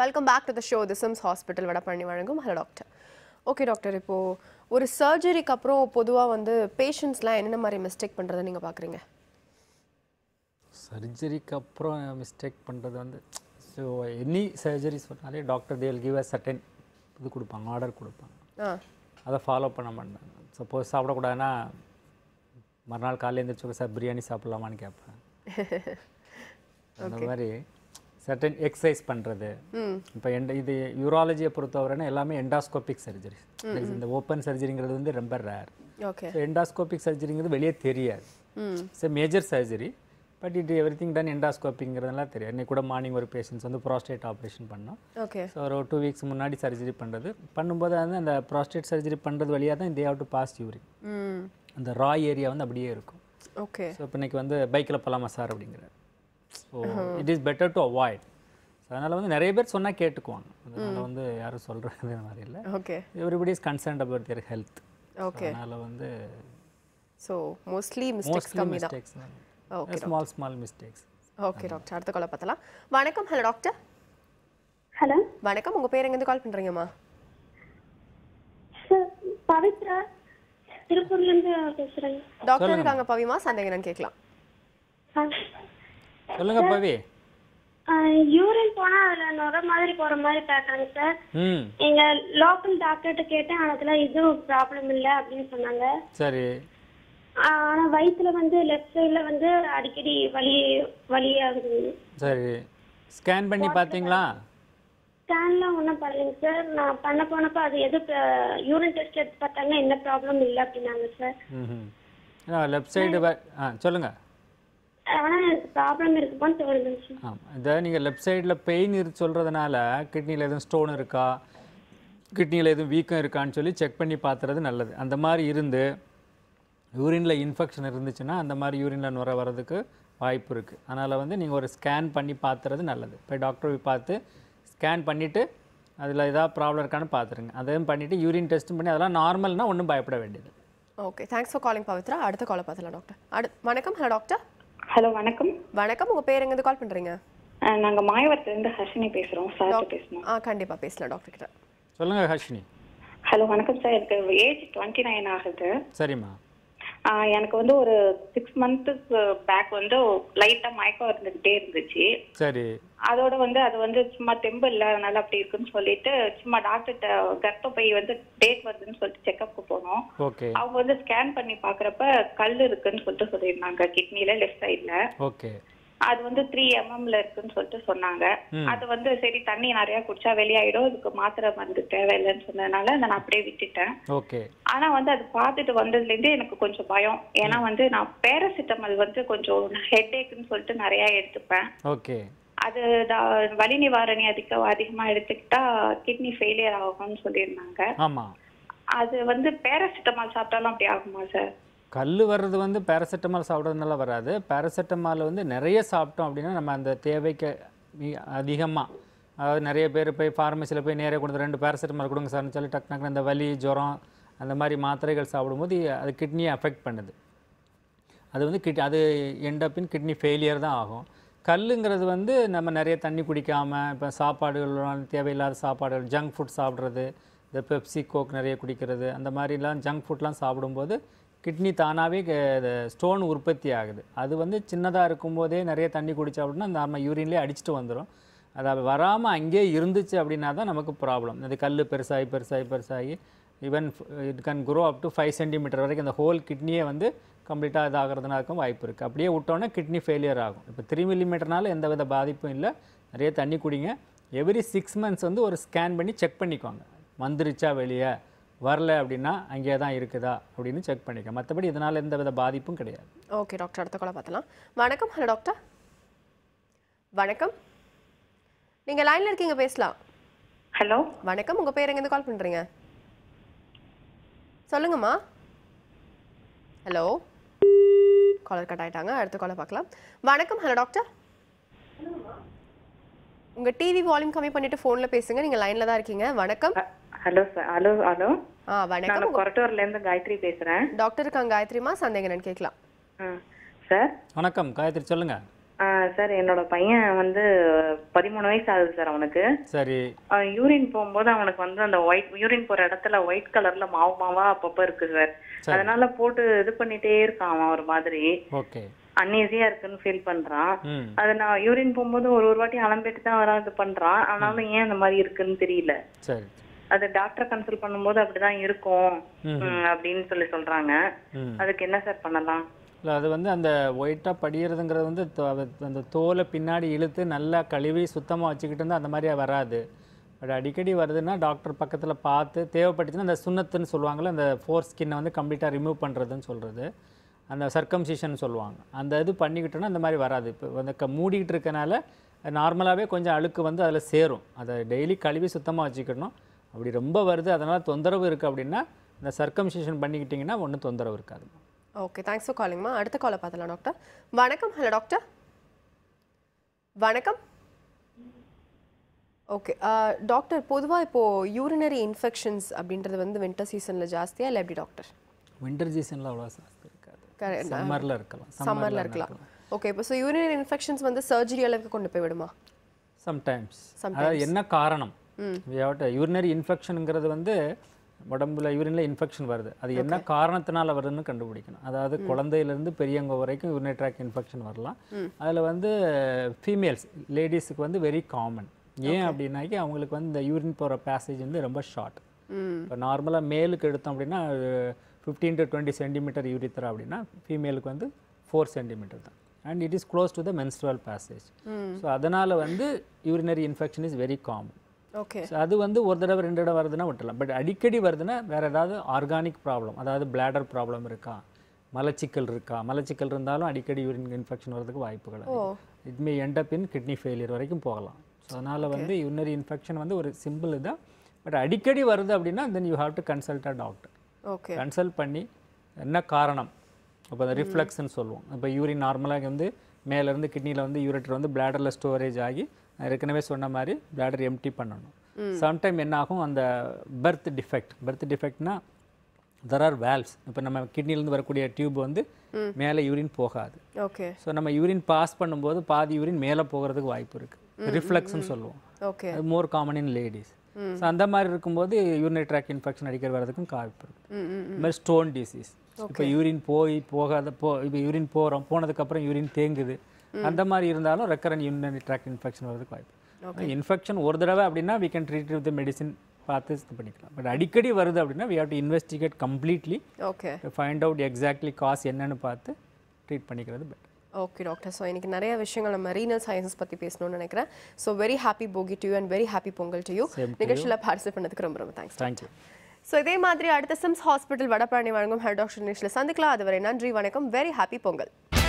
Welcome back to the show the SIMS hospital Vadapalani வழங்கும் hello doctor okay doctor இப்போது ஒரு சர்ஜரிக்கு அப்புறம் பொதுவாக வந்து பேஷண்ட்ஸ்லாம் என்னென்ன மாதிரி மிஸ்டேக் பண்ணுறதை நீங்கள் பார்க்குறீங்க சர்ஜரிக்கு அப்புறம் மிஸ்டேக் பண்ணுறது வந்து ஸோ எனி சர்ஜரி சொன்னாலே doctor they'll give a certain இது கொடுப்பாங்க ஆர்டர் கொடுப்பாங்க ஆ அதை ஃபாலோ பண்ண மாட்டாங்க சப்போஸ் சாப்பிடக்கூடாதுன்னா மறுநாள் காலையில் எழுந்திரிச்சு சார் பிரியாணி சாப்பிட்லாமான்னு கேட்பேன் அந்த மாதிரி சர்டன் எக்ஸசைஸ் பண்ணுறது இப்போ எண்ட் இது யூராலஜியை பொறுத்தவரைன்னா எல்லாமே எண்டாஸ்கோபிக் சர்ஜரி இந்த ஓப்பன் சர்ஜரிங்கிறது வந்து ரொம்ப ரேர் ஓகே ஸோ எண்டாஸ்கோபிக் சர்ஜரிங்கிறது வெளியே தெரியாது ம் it's major surgery but it everything done எண்டாஸ்கோப்பிங்கிறதெல்லாம் தெரியும் இன்னைக்கு கூட மார்னிங் ஒரு பேஷண்ட்ஸ் வந்து ப்ராஸ்டேட் ஆப்ரேஷன் பண்ணோம் ஓகே ஸோ ஒரு டூ வீக்ஸ் முன்னாடி சர்ஜரி பண்ணுறது பண்ணும்போது வந்து அந்த ப்ராஸ்டேட் சர்ஜரி பண்ணுறது வழியாக தான் they have to pass urine ம் அந்த ரா ஏரியா வந்து அப்படியே இருக்கும் ஓகே ஸோ இப்போ இன்னைக்கு வந்து பைக்கில் போகலாமா சார் அப்படிங்கிறார் so it is better to avoid so அதனால் வந்து நிறைய பேர் சொன்னால் கேட்டுக்குவாங்க அதனால் வந்து யாரும் சொல்கிறது மாதிரி இல்லை okay everybody is concerned about their health okay அதனால் வந்து ஸோ மோஸ்ட்லி மிஸ்டேக்ஸ் மோஸ்ட்லி கம்மி தான் mistakes okay small small mistakes okay doctor அடுத்த காலை பார்த்தலாம் வணக்கம் ஹலோ டாக்டர் ஹலோ வணக்கம் உங்கள் பேர் எங்கேருந்து கால் பண்ணுறீங்கம்மா சார் பவித்ரா திருப்பூர்லேருந்து பேசுகிறேங்க டாக்டர் இருக்காங்க பவிமா சந்தேகம் கேட்கலாம் சொல்லுங்க பவி யூரின் போனால் அதில் நுர மாதிரி போகிற மாதிரி பார்க்குறாங்க சார் ம் எங்கள் லோக்கல் டாக்டர்கிட்ட கேட்டேன் அதெல்லாம் எதுவும் ப்ராப்ளம் இல்லை அப்படின்னு சொன்னாங்க சரி ஆனால் வயிற்றுல வந்து லெஃப்ட் சைடில் வந்து அடிக்கடி வலி வலி ஆகுது சரி ஸ்கேன் பண்ணி பார்த்தீங்களா ஸ்கேன்லாம் ஒன்றும் பண்ணலைங்க சார் நான் பண்ண போனப்போ அது எது யூரின் டெஸ்ட் எடுத்து பார்த்தாங்க என்ன ப்ராப்ளம் இல்லை அப்படின்னாங்க சார் ம் லெஃப்ட் சைடு ஆ சொல்லுங்கள் ஆனால் எனக்கு ப்ராப்ளம் இருக்குமான்னு தோணுதுங்க சார் ஆமாம் இதை நீங்கள் லெஃப்ட் சைடில் பெயின் இருக்கு சொல்கிறதுனால கிட்னியில் எதுவும் ஸ்டோன் இருக்கா கிட்னியில் எதுவும் வீக்கம் இருக்கான்னு சொல்லி செக் பண்ணி பார்த்துறது நல்லது அந்த மாதிரி இருந்து யூரினில் இன்ஃபெக்ஷன் இருந்துச்சுன்னா அந்த மாதிரி யூரினில் நுர வர்றதுக்கு வாய்ப்பு இருக்குது அதனால் வந்து நீங்கள் ஒரு ஸ்கேன் பண்ணி பார்த்துறது நல்லது இப்போ டாக்டர் போய் பார்த்து ஸ்கேன் பண்ணிவிட்டு அதில் ஏதாவது ப்ராப்ளம் இருக்கான்னு பார்த்துருங்க அதையும் பண்ணிவிட்டு யூரின் டெஸ்ட்டும் பண்ணி அதெல்லாம் நார்மல்னால் ஒன்றும் பயப்பட வேண்டியது okay thanks for calling Pavithra அடுத்த காலை பார்த்தலாம் டாக்டர் அடு வணக்கம் ஹலோ டாக்டர் ஹலோ வணக்கம் வணக்கம் உங்கள் பேர் எங்கேருந்து கால் பண்ணுறீங்க அஹ் நாங்க மாயவரத்துலேருந்து ஹர்ஷினி பேசுறோம் சார் பேசணும் ஆ கண்டிப்பாக பேசலாம் டாக்டர் கிட்ட சொல்லுங்கள் ஹர்ஷினி ஹலோ வணக்கம் சார் எனக்கு ஏஜ் டுவெண்ட்டி நைன் ஆகுது சரிம்மா அஹ் எனக்கு வந்து ஒரு சிக்ஸ் மந்த்துக்கு பேக் வந்து லைட்டா மயக்கம் இருந்துகிட்டே இருந்துச்சு சரி அதோட வந்து அது வந்து சும்மா தெம்பு இல்லை அதனால அப்படி இருக்குன்னு சொல்லிட்டு சும்மா டாக்டர்கிட்ட கர்ப்பப்பை வந்து டேட் வருதுன்னு சொல்லிட்டு செக்கப்க்கு போனோம் ஓகே அவங்க வந்து ஸ்கேன் பண்ணி பாக்குறப்ப கல் இருக்குன்னு சொல்லிட்டு சொல்லியிருந்தாங்க கிட்னில லெஃப்ட் சைட்ல ஓகே அது வந்து த்ரீ எம்எம்ல இருக்குன்னு சொல்லிட்டு சொன்னாங்க அது வந்து சரி தண்ணி நிறைய குடிச்சா வெளியாயிடும் இதுக்கு மாத்திரை மருந்து தேவையில்லைன்னு சொன்னதுனால நான் அப்படியே விட்டுட்டேன் ஓகே ஆனா வந்து அது பார்த்துட்டு வந்ததுல இருந்து எனக்கு கொஞ்சம் பயம் ஏன்னா வந்து நான் பேராசிட்டமல் வந்து கொஞ்சம் ஹெட் ஏக்குன்னு சொல்லிட்டு நிறைய எடுத்துப்பேன் ஓகே அது த- வலி நிவாரணி அதிக அதிகமா எடுத்துக்கிட்டா கிட்னி ஃபெயிலியர் ஆகும்னு சொல்லியிருந்தாங்க ஆமாம் அது வந்து பேராசிட்டமால் சாப்பிட்டாலும் அப்படி ஆகுமா சார் கல் வர்றது வந்து பேராசிட்டமால் சாப்பிட்றதுனால வராது பேராசிட்டமால் வந்து நிறைய சாப்பிட்டோம் அப்படின்னா நம்ம அந்த தேவைக்கு அதிகமாக அதாவது நிறைய பேர் போய் ஃபார்மசியில் போய் நேரே கொண்டு வந்து ரெண்டு பேராசிட்டமால் கொடுங்க சார்னு சொல்லி டக்கு டக்குனு அந்த வலி ஜுரம் அந்த மாதிரி மாத்திரைகள் சாப்பிடும்போது அது கிட்னியை அஃபெக்ட் பண்ணுது அது வந்து கிட் அது end up in kidney failure தான் ஆகும் கல்லுங்கிறது வந்து நம்ம நிறைய தண்ணி குடிக்காமல் இப்போ சாப்பாடுகள் தேவையில்லாத சாப்பாடுகள் ஜங்க் ஃபுட் சாப்பிட்றது இந்த பெப்சி கோக் நிறைய குடிக்கிறது அந்த மாதிரிலாம் ஜங்க் ஃபுட்லாம் சாப்பிடும்போது கிட்னி தானாகவே ஸ்டோன் உற்பத்தி ஆகுது அது வந்து சின்னதாக இருக்கும்போதே நிறைய தண்ணி குடிச்சா அப்படின்னா நம்ம யூரின்லேயே அடிச்சுட்டு வந்துடும் அது வராமல் அங்கேயே இருந்துச்சு அப்படின்னா தான் நமக்கு ப்ராப்ளம் அது கல் பெருசாகி பெருசாகி பெருசாகி even it can grow up to five centimetre வரைக்கும் அந்த ஹோல் கிட்னியே வந்து கம்ப்ளீட்டாக இதாகிறதுனாக்கும் வாய்ப்பு இருக்குது அப்படியே விட்டோன்னே கிட்னி ஃபெயிலியர் ஆகும் இப்போ த்ரீ மில்லிமீட்டர்னால எந்த வித பாதிப்பும் இல்லை நிறைய தண்ணி குடிங்க எவ்ரி சிக்ஸ் மந்த்ஸ் வந்து ஒரு ஸ்கேன் பண்ணி செக் பண்ணிக்கோங்க வந்துருச்சா வெளியே வரல அப்படின்னா அங்கேயே தான் இருக்குதா அப்படின்னு செக் பண்ணிக்க மற்றபடி இதனால் எந்த வித பாதிப்பும் கிடையாது ஓகே டாக்டர் அடுத்த காலை பார்த்தலாம் வணக்கம் ஹலோ டாக்டர் வணக்கம் நீங்கள் லைனில் இருக்கீங்க பேசலாம் ஹலோ வணக்கம் உங்கள் பேர் எங்கேருந்து கால் பண்ணுறீங்க சொல்லுங்கம்மா ஹலோ காலர் கட் ஆயிட்டாங்க அடுத்த காலை பார்க்கலாம் வணக்கம் ஹலோ டாக்டர் உங்கள் டிவி வால்யூம் கம்மி பண்ணிட்டு ஃபோனில் பேசுங்க நீங்கள் லைனில் தான் இருக்கீங்க வணக்கம் ஹலோ சார் ஹலோ ஹலோ ஆ வணக்கம் நான் கொரட்டூர்ல இருந்து காயத்ரி பேசுறேன் டாக்டர் இருக்காங்க காயத்ரிமா சந்தேகம் என்னன்னு கேட்கலாம் ம். சார் வணக்கம் காயத்ரி சொல்லுங்கள் சார் என்னோட பையன் வந்து பதிமூணு வயசு ஆகுது சார் அவனுக்கு சரி யூரின் போகும்போது அவனுக்கு வந்து அந்த ஒயிட் யூரின் போற இடத்துல ஒயிட் கலர்ல மாவு மாவா அப்பப்ப இருக்கு சார் அதனால போட்டு இது பண்ணிட்டே இருக்கான் அவன் ஒரு மாதிரி ஓகே அன்ஈஸியா இருக்குன்னு ஃபீல் பண்றான் ம் அது நான் யூரின் போகும்போது ஒரு ஒரு வாட்டி அலம்பிட்டு தான் வர இது பண்றான் ஆனாலும் ஏன் அந்த மாதிரி இருக்குன்னு தெரியல சரி அது டாக்டர் கன்சல்ட் பண்ணும்போது அப்படிதான் இருக்கும் ம், அப்படின்னு சொல்லி சொல்றாங்க ம் அதுக்கு என்ன சார் பண்ணலாம் இல்லை அது வந்து அந்த ஒயிட்டாக படிகிறதுங்கிறது வந்து தோ- அது அந்த தோலை பின்னாடி இழுத்து நல்லா கழுவி சுத்தமாக வச்சுக்கிட்டு இருந்தால் அந்த மாதிரியா வராது பட் அடிக்கடி வருதுன்னா டாக்டர் பக்கத்தில் பார்த்து தேவைப்பட்டுச்சுன்னா அந்த சுண்ணத்துன்னு சொல்லுவாங்கள்ல அந்த ஃபோர் ஸ்கின்னை வந்து கம்ப்ளீட்டாக ரிமூவ் பண்ணுறதுன்னு சொல்கிறது அந்த சர்க்கம்சிஷன் சொல்லுவாங்க அந்த இது பண்ணிக்கிட்டோன்னா அந்த மாதிரி வராது இப்போ வந்து க மூடிக்கிட்டு இருக்கனால நார்மலாகவே கொஞ்சம் அழுக்கு வந்து அதில் சேரும் அதை டெய்லி கழுவி சுத்தமாக வச்சுக்கணும் அப்படி ரொம்ப வருது அதனால் தொந்தரவு இருக்குது அப்படின்னா இந்த சர்க்கம்சிஷன் பண்ணிக்கிட்டிங்கன்னா ஒன்றும் தொந்தரவு இருக்காது ஓகே தேங்க்ஸ் ஃபார் காலிங்மா அடுத்த காலை பார்த்தலாம் டாக்டர் வணக்கம் ஹலோ டாக்டர் வணக்கம் ஓகே டாக்டர் பொதுவாக இப்போது யூரினரி இன்ஃபெக்ஷன்ஸ் அப்படின்றது வந்து வின்டர் சீசனில் ஜாஸ்தியா இல்லை எப்படி டாக்டர் வின்டர் சீசனில் அவ்வளோ ஜாஸ்தி இருக்காது Correct. சம்மரில் இருக்கலாம் சம்மரில் இருக்கலாம் ஓகே இப்போ ஸோ யூரினரி இன்ஃபெக்ஷன்ஸ் வந்து சர்ஜரி அளவுக்கு கொண்டு போய் விடுமா சம்டைம்ஸ் அதாவது என்ன காரணம் யூரினரி இன்ஃபெக்ஷனுங்கிறது வந்து உடம்புல யூரினில் இன்ஃபெக்ஷன் வருது அது என்ன காரணத்தினால வருதுன்னு கண்டுபிடிக்கணும் அதாவது குழந்தையிலேருந்து பெரியவங்க வரைக்கும் யூரினரி ட்ராக் இன்ஃபெக்ஷன் வரலாம் அதில் வந்து ஃபீமேல்ஸ் லேடிஸுக்கு வந்து வெரி காமன் ஏன் அப்படின்னாக்கி அவங்களுக்கு வந்து இந்த யூரின் போகிற பேசேஜ் வந்து ரொம்ப ஷார்ட் இப்போ நார்மலாக மேலுக்கு எடுத்தோம் அப்படின்னா fifteen to twenty centimetre urethra அப்படின்னா ஃபீமேலுக்கு வந்து ஃபோர் சென்டிமீட்டர் தான் and it is close to the menstrual passage so அதனால் வந்து urinary infection is very common okay so அது வந்து ஒரு தடவை ரெண்டு தடவை வருதுன்னா விட்டுலாம் பட் அடிக்கடி வருதுன்னா வேறு ஏதாவது ஆர்கானிக் ப்ராப்ளம் அதாவது bladder ப்ராப்ளம் இருக்கா மலச்சிக்கல் இருக்கா மலச்சிக்கல் இருந்தாலும் அடிக்கடி யூரின் இன்ஃபெக்ஷன் வரதுக்கு வாய்ப்புகள் it may end up in kidney failure வரைக்கும் போகலாம் ஸோ அதனால் வந்து யூரினரி இன்ஃபெக்ஷன் வந்து ஒரு சிம்பிள் தான் பட் அடிக்கடி வருது அப்படின்னா then you have to consult a doctor okay consult பண்ணி என்ன காரணம் இப்போ அந்த ரிஃப்ளெக்ஸ்ன்னு சொல்லுவோம் இப்போ யூரின் நார்மலாக வந்து மேலேருந்து கிட்னியில் வந்து யூரிட்டர் வந்து பிளாடரில் ஸ்டோரேஜ் ஆகி நான் ஏற்கனவே சொன்ன மாதிரி பிளாடர் எம்டி பண்ணணும் சம்டைம் என்ன ஆகும் அந்த பர்த் டிஃபெக்ட் பர்த் டிஃபெக்ட்னா தெர் ஆர் வேல்வ்ஸ் இப்போ நம்ம கிட்னிலேருந்து வரக்கூடிய டியூப் வந்து மேலே யூரின் போகாது ஓகே ஸோ நம்ம யூரின் பாஸ் பண்ணும்போது பாதி யூரின் மேலே போகிறதுக்கு வாய்ப்பு இருக்குது ரிஃப்ளெக்ஸ்னு சொல்லுவோம் ஓகே அது more common in ladies so அந்த மாதிரி இருக்கும்போது யூரினரி ட்ராக் இன்ஃபெக்ஷன் அடிக்கடி வரதுக்கும் வாய்ப்பு இருக்குது ம் ம் இந்த மாதிரி ஸ்டோன் டிசீஸ் இப்போ யூரின் போய் போகாத போ இப்போ யூரின் போகிறோம் போனதுக்கப்புறம் யூரின் தேங்குது அந்த மாதிரி இருந்தாலும் ரெக்கரன் யூரினரி ட்ராக் இன்ஃபெக்ஷன் வரதுக்கு வாய்ப்பு இன்ஃபெக்ஷன் ஒரு தடவை அப்படின்னா we can treat with the medicine பார்த்து இது பண்ணிக்கலாம் பட் அடிக்கடி வருது அப்படின்னா we have to investigate completely okay to find out exactly cause என்னன்னு பார்த்து ட்ரீட் பண்ணிக்கிறது பெட்டர் ஓகே டாக்டர் ஸோ இன்னைக்கு நிறைய விஷயங்கள் நம்ம ரீனல் சயின்சஸ் பற்றி பேசணும்னு நினைக்கிறேன் ஸோ வெரி ஹாப்பி போகி to you and very happy Pongal to you நிகழ்ச்சியில் பார்ட்டிசிபேட் பண்ணதுக்கு ரொம்ப ரொம்ப தேங்க்ஸ் தேங்க்யூ ஸோ இதே மாதிரி அடுத்த சிம்ஸ் ஹாஸ்பிட்டல் வடபழனி வழங்கும் ஹெட் டாக்டர் நிகழ்ச்சியில் சந்திக்கலாம் அதுவரை நன்றி வணக்கம் வெரி ஹாப்பி பொங்கல்